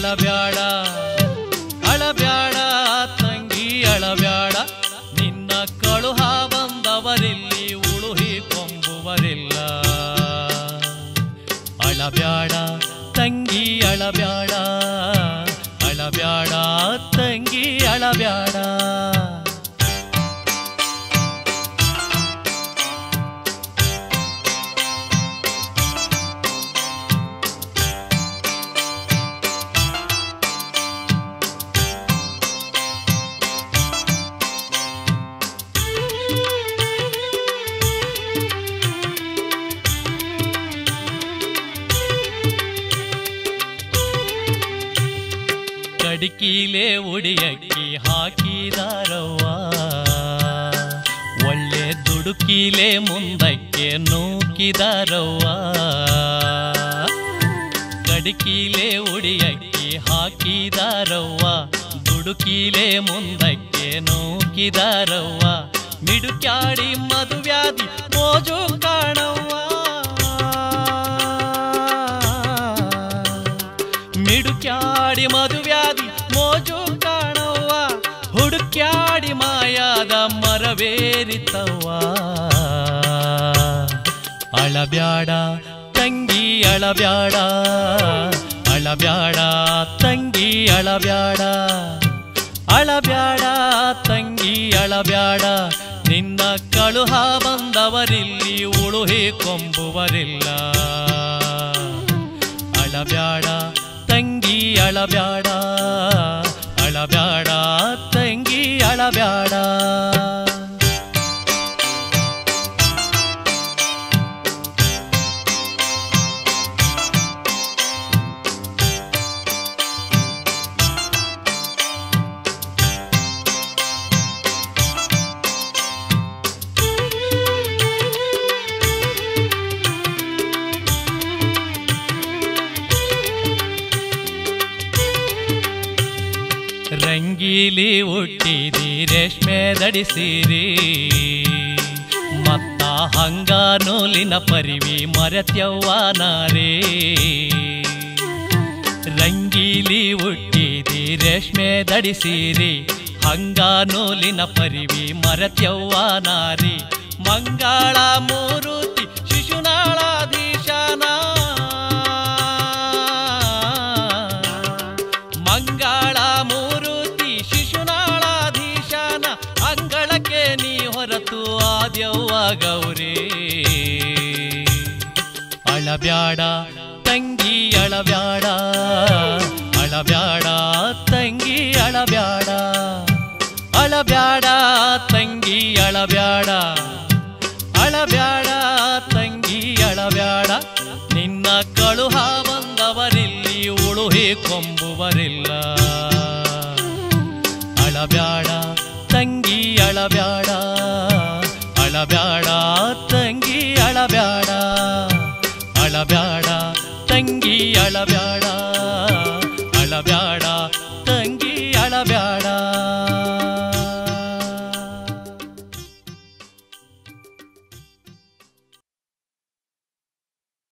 ಅಳಬ್ಯಾಡ ಅಳಬ್ಯಾಡ ತಂಗಿ ಅಳಬ್ಯಾಡ ನಿನ್ನ ಕಳುಹ ಬಂದವರಿಲ್ಲಿ ಉಳುಹಿ ಕೊಂಬುವರಿಲ್ಲ ಅಳಬ್ಯಾಡ ತಂಗಿ ಅಳಬ್ಯಾಡ ಅಳಬ್ಯಾಡ ತಂಗಿ ಅಳಬ್ಯಾಡ ಕಡಿಕೀಲೆ ಉಡಿಯಕ್ಕಿ ಹಾಕಿದಾರವ್ವ ಒಳ್ಳೆ ದುಡುಕೀಲೆ ಮುಂದಕ್ಕೆ ನೂಕಿದಾರವ್ವ ಕಡಿಕೀಲೆ ಉಡಿಯಕ್ಕಿ ಹಾಕಿದಾರವ್ವ ದುಡುಕೀಲೆ ಮುಂದಕ್ಕೆ ನೂಕಿದಾರವ್ವ ಮಿಡುಕ್ಯಾಡಿ ಮದುವ್ಯಾಧಿ ಮೋಜು ಕಾಣವ್ವ ಮಿಡುಕ್ಯಾಡಿ ಮದುವ್ಯಾಧಿ ಮೋಜು ಕಾಣವ್ವ ಹುಡುಕ್ಯಾಡಿ ಮಾಯಾದ ಮರವೇರಿತವ್ವ ಅಳಬ್ಯಾಡ ತಂಗಿ ಅಳಬ್ಯಾಡ ಅಳಬ್ಯಾಡ ತಂಗಿ ಅಳಬ್ಯಾಡ ಅಳಬ್ಯಾಡ ತಂಗಿ ಅಳಬ್ಯಾಡ ನಿನ್ನ ಕಳುಹ ಬಂದವರಿಲ್ಲಿ ಉಳುಹಿ ಕೊಂಬುವರಿಲ್ಲ ಅಳಬ್ಯಾಡ ತಂಗಿ ಅಳಬ್ಯಾಡ ಅಳಬ್ಯಾಡ ತಂಗಿ ಅಳಬ್ಯಾಡ ರಂಗೀಲಿ ಹುಟ್ಟಿದಿ ರೇಷ್ಮೆ ದಡಿಸಿರಿ ಮತ್ತ ಹಂಗ ನೂಲಿನ ಪರಿವಿ ಮರೆತ್ಯವ್ವ ನಾರೇ ರಂಗೀಲಿ ಹುಟ್ಟಿದಿ ರೇಷ್ಮೆ ದಡಿಸಿರಿ ಹಂಗ ನೂಲಿನ ಪರಿವಿ ಮರೆತ್ಯವ್ವ ನಾರಿ ಮಂಗಳ ಮೂರುತಿ ಶಿಶುನಾಳಾಧೀಶನ ಮಂಗಳ ಮೂರುತಿ ಶಿಶುನಾಳಾಧೀಶನ ಅಂಗಳಕ್ಕೆ ನೀ ಹೊರತು ಆದ್ಯವ್ವ ಗೌರಿ ಅಳಬ್ಯಾಡ ತಂಗಿ ಅಳಬ್ಯಾಡ ಅಳಬ್ಯಾಡ ತಂಗಿ ಅಳಬ್ಯಾಡ ಅಳಬ್ಯಾಡ ತಂಗಿ ಅಳಬ್ಯಾಡ ಅಳಬ್ಯಾಡ ತಂಗಿ ಅಳಬ್ಯಾಡ ನಿನ್ನ ಕಳುಹ ಬಂದವರಿಲ್ಲಿ ಉಳುಹಿ ಕೊಂಬುವರಿಲ್ಲ ಅಳಬ್ಯಾಡ ತಂಗಿ ಅಳಬ್ಯಾಡ ಅಳಬ್ಯಾಡ ತಂಗಿ ಅಳಬ್ಯಾಡ ಅಳಬ್ಯಾಡ ತಂಗಿ ಅಳಬ್ಯಾಡ